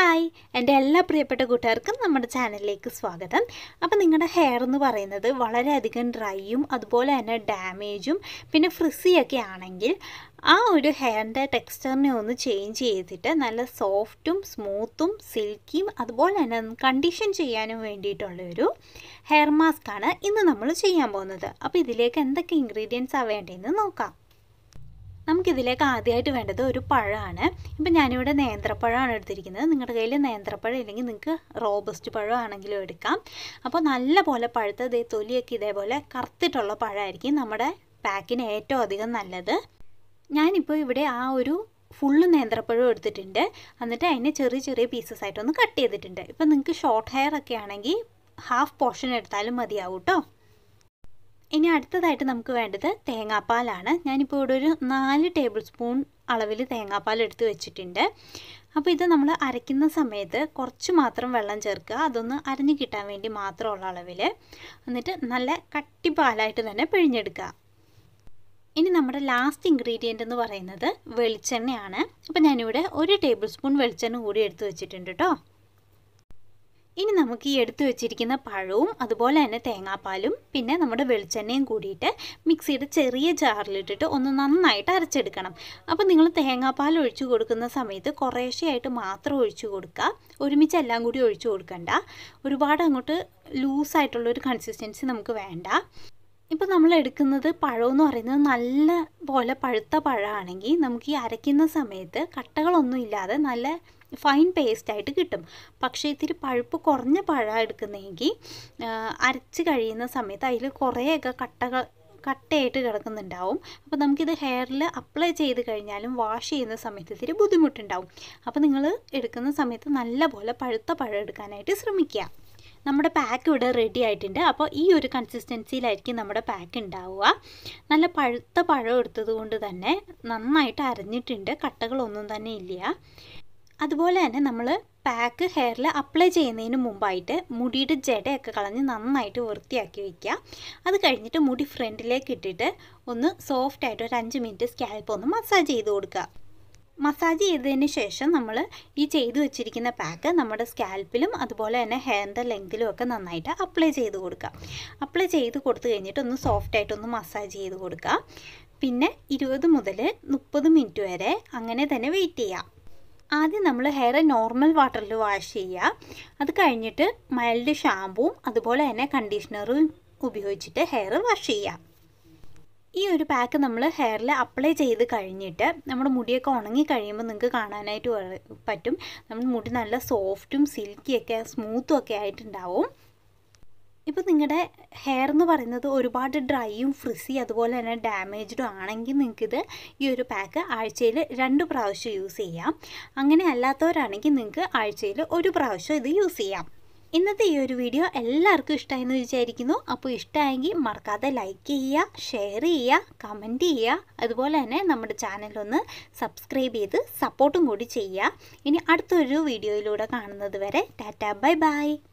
hi എൻ്റെ എല്ലാ പ്രിയപ്പെട്ട കൂട്ടുകാർക്കും നമ്മുടെ ചാനലിലേക്ക് സ്വാഗതം അപ്പോൾ നിങ്ങളുടെ ഹെയർ എന്ന് പറയുന്നത് വളരെയധികം ഡ്രൈയും അതുപോലെ തന്നെ ഡാമേജും പിന്നെ ഫ്രിസിയൊക്കെ ആണെങ്കിൽ ആ ഒരു ഹെയറിൻ്റെ ടെക്സ്ചറിനെ ഒന്ന് ചേഞ്ച് ചെയ്തിട്ട് നല്ല സോഫ്റ്റും സ്മൂത്തും സിൽക്കിയും അതുപോലെ തന്നെ കണ്ടീഷൻ ചെയ്യാനും വേണ്ടിയിട്ടുള്ളൊരു ഹെയർ മാസ്ക് ആണ് ഇന്ന് നമ്മൾ ചെയ്യാൻ പോകുന്നത് അപ്പോൾ ഇതിലേക്ക് എന്തൊക്കെ ഇൻഗ്രീഡിയൻസാണ് വേണ്ടതെന്ന് നോക്കാം നമുക്കിതിലേക്ക് ആദ്യമായിട്ട് വേണ്ടത് ഒരു പഴമാണ് ഇപ്പം ഞാനിവിടെ നേന്ത്രപ്പഴമാണ് എടുത്തിരിക്കുന്നത് നിങ്ങളുടെ കയ്യിൽ നേന്ത്രപ്പഴം ഇല്ലെങ്കിൽ നിങ്ങൾക്ക് റോബസ്റ്റ് പഴം ആണെങ്കിലും എടുക്കാം അപ്പോൾ നല്ല പോലെ പഴുത്ത ദേ തൊലിയൊക്കെ ഇതേപോലെ കറുത്തിട്ടുള്ള പഴമായിരിക്കും നമ്മുടെ പാക്കിന് ഏറ്റവും അധികം നല്ലത് ഞാനിപ്പോൾ ഇവിടെ ആ ഒരു ഫുള്ള് നേന്ത്രപ്പഴം എടുത്തിട്ടുണ്ട് എന്നിട്ട് അതിനെ ചെറിയ ചെറിയ പീസസ് ആയിട്ടൊന്ന് കട്ട് ചെയ്തിട്ടുണ്ട് ഇപ്പം നിങ്ങൾക്ക് ഷോർട്ട് ഹെയർ ഒക്കെ ആണെങ്കിൽ ഹാഫ് പോർഷൻ എടുത്താലും മതിയാവും കേട്ടോ ഇനി അടുത്തതായിട്ട് നമുക്ക് വേണ്ടത് തേങ്ങാപ്പാലാണ് ഞാനിപ്പോൾ ഇവിടെ ഒരു നാല് ടേബിൾ സ്പൂൺ അളവിൽ തേങ്ങാപ്പാൽ എടുത്ത് വെച്ചിട്ടുണ്ട് അപ്പോൾ ഇത് നമ്മൾ അരയ്ക്കുന്ന സമയത്ത് കുറച്ച് മാത്രം വെള്ളം ചേർക്കുക അതൊന്ന് അരഞ്ഞു കിട്ടാൻ വേണ്ടി മാത്രമുള്ള അളവിൽ എന്നിട്ട് നല്ല കട്ടിപ്പാലായിട്ട് തന്നെ പിഴിഞ്ഞെടുക്കുക ഇനി നമ്മുടെ ലാസ്റ്റ് ഇൻഗ്രീഡിയൻ്റ് എന്ന് പറയുന്നത് വെളിച്ചെണ്ണയാണ് അപ്പോൾ ഞാനിവിടെ ഒരു ടേബിൾ സ്പൂൺ വെളിച്ചെണ്ണ കൂടി എടുത്ത് വെച്ചിട്ടുണ്ട് കേട്ടോ ഇനി നമുക്ക് ഈ എടുത്തു വെച്ചിരിക്കുന്ന പഴവും അതുപോലെ തന്നെ തേങ്ങാപ്പാലും പിന്നെ നമ്മുടെ വെളിച്ചെണ്ണയും കൂടിയിട്ട് മിക്സിയുടെ ചെറിയ ജാറിലിട്ടിട്ട് ഒന്ന് നന്നായിട്ട് അരച്ചെടുക്കണം അപ്പോൾ നിങ്ങൾ തേങ്ങാപ്പാൽ ഒഴിച്ചു കൊടുക്കുന്ന സമയത്ത് കുറേശ്ശെയായിട്ട് മാത്രം ഒഴിച്ചു കൊടുക്കുക ഒരുമിച്ച് എല്ലാം കൂടി ഒഴിച്ചു കൊടുക്കണ്ട ഒരുപാട് അങ്ങോട്ട് ലൂസായിട്ടുള്ളൊരു കൺസിസ്റ്റൻസി നമുക്ക് വേണ്ട ഇപ്പോൾ നമ്മൾ എടുക്കുന്നത് പഴമെന്ന് പറയുന്നത് നല്ല പോലെ പഴുത്ത പഴമാണെങ്കിൽ നമുക്ക് ഈ അരയ്ക്കുന്ന സമയത്ത് കട്ടകളൊന്നും ഇല്ലാതെ നല്ല ഫൈൻ പേസ്റ്റായിട്ട് കിട്ടും പക്ഷേ ഇത്തിരി പഴുപ്പ് കുറഞ്ഞ പഴം എടുക്കുന്നതെങ്കിൽ അരച്ച് കഴിയുന്ന സമയത്ത് അതിൽ കുറേയൊക്കെ കട്ടകൾ കട്ടയായിട്ട് കിടക്കുന്നുണ്ടാവും അപ്പോൾ നമുക്കിത് ഹെയറിൽ അപ്ലൈ ചെയ്ത് കഴിഞ്ഞാലും വാഷ് ചെയ്യുന്ന സമയത്ത് ഇത്തിരി ബുദ്ധിമുട്ടുണ്ടാവും അപ്പോൾ നിങ്ങൾ എടുക്കുന്ന സമയത്ത് നല്ല പോലെ പഴുത്ത പഴം എടുക്കാനായിട്ട് ശ്രമിക്കുക നമ്മുടെ പാക്ക് ഇവിടെ റെഡി ആയിട്ടുണ്ട് അപ്പോൾ ഈ ഒരു കൺസിസ്റ്റൻസിയിലായിരിക്കും നമ്മുടെ പാക്ക് ഉണ്ടാവുക നല്ല പഴുത്ത പഴം എടുത്തത് കൊണ്ട് തന്നെ നന്നായിട്ട് അരഞ്ഞിട്ടുണ്ട് കട്ടകളൊന്നും തന്നെ ഇല്ല അതുപോലെ തന്നെ നമ്മൾ പാക്ക് ഹെയറിൽ അപ്ലൈ ചെയ്യുന്നതിന് മുമ്പായിട്ട് മുടിയുടെ ജടയൊക്കെ കളഞ്ഞ് നന്നായിട്ട് വൃത്തിയാക്കി വയ്ക്കുക അത് കഴിഞ്ഞിട്ട് മുടി ഫ്രണ്ടിലേക്ക് ഇട്ടിട്ട് ഒന്ന് സോഫ്റ്റ് ആയിട്ട് ഒരു അഞ്ച് മിനിറ്റ് സ്കാൽപ്പ് ഒന്ന് മസാജ് ചെയ്ത് കൊടുക്കുക മസാജ് ചെയ്തതിന് ശേഷം നമ്മൾ ഈ ചെയ്തു വെച്ചിരിക്കുന്ന പാക്ക് നമ്മുടെ സ്കാൽപ്പിലും അതുപോലെ തന്നെ ഹെയറിൻ്റെ ലെങ്തിലും ഒക്കെ നന്നായിട്ട് അപ്ലൈ ചെയ്ത് കൊടുക്കുക അപ്ലൈ ചെയ്ത് കൊടുത്തു കഴിഞ്ഞിട്ട് ഒന്ന് സോഫ്റ്റ് ആയിട്ടൊന്ന് മസാജ് ചെയ്ത് കൊടുക്കുക പിന്നെ ഇരുപത് മുതൽ മുപ്പത് മിനിറ്റ് വരെ അങ്ങനെ തന്നെ വെയിറ്റ് ചെയ്യുക ആദ്യം നമ്മൾ ഹെയർ നോർമൽ വാട്ടറിൽ വാഷ് ചെയ്യുക അത് കഴിഞ്ഞിട്ട് മൈൽഡ് ഷാമ്പുവും അതുപോലെ തന്നെ കണ്ടീഷണറും ഉപയോഗിച്ചിട്ട് ഹെയർ വാഷ് ചെയ്യുക ഈ ഒരു പാക്ക് നമ്മൾ ഹെയറിൽ അപ്ലൈ ചെയ്ത് കഴിഞ്ഞിട്ട് നമ്മുടെ മുടിയൊക്കെ ഉണങ്ങി കഴിയുമ്പോൾ നിങ്ങൾക്ക് കാണാനായിട്ട് പറ്റും നമ്മുടെ മുടി നല്ല സോഫ്റ്റും സിൽക്കിയൊക്കെ സ്മൂത്തും ഒക്കെ ആയിട്ടുണ്ടാവും ഇപ്പോൾ നിങ്ങളുടെ ഹെയർ എന്ന് പറയുന്നത് ഒരുപാട് ഡ്രൈയും ഫ്രിസി അതുപോലെ തന്നെ ഡാമേജ്ഡും ആണെങ്കിൽ നിങ്ങൾക്കിത് ഈ ഒരു പാക്ക് ആഴ്ചയിൽ രണ്ട് പ്രാവശ്യം യൂസ് ചെയ്യാം അങ്ങനെ അല്ലാത്തവരാണെങ്കിൽ നിങ്ങൾക്ക് ആഴ്ചയിൽ ഒരു പ്രാവശ്യം ഇത് യൂസ് ചെയ്യാം ഇന്നത്തെ ഈ ഒരു വീഡിയോ എല്ലാവർക്കും ഇഷ്ടമായെന്ന് വിചാരിക്കുന്നു അപ്പോൾ ഇഷ്ടമായെങ്കിൽ മറക്കാതെ ലൈക്ക് ചെയ്യുക ഷെയർ ചെയ്യുക കമൻറ്റ് ചെയ്യുക അതുപോലെ തന്നെ നമ്മുടെ ചാനലൊന്ന് സബ്സ്ക്രൈബ് ചെയ്ത് സപ്പോർട്ടും കൂടി ചെയ്യുക ഇനി അടുത്തൊരു വീഡിയോയിലൂടെ കാണുന്നത് വരെ ടാറ്റ ബൈ ബൈ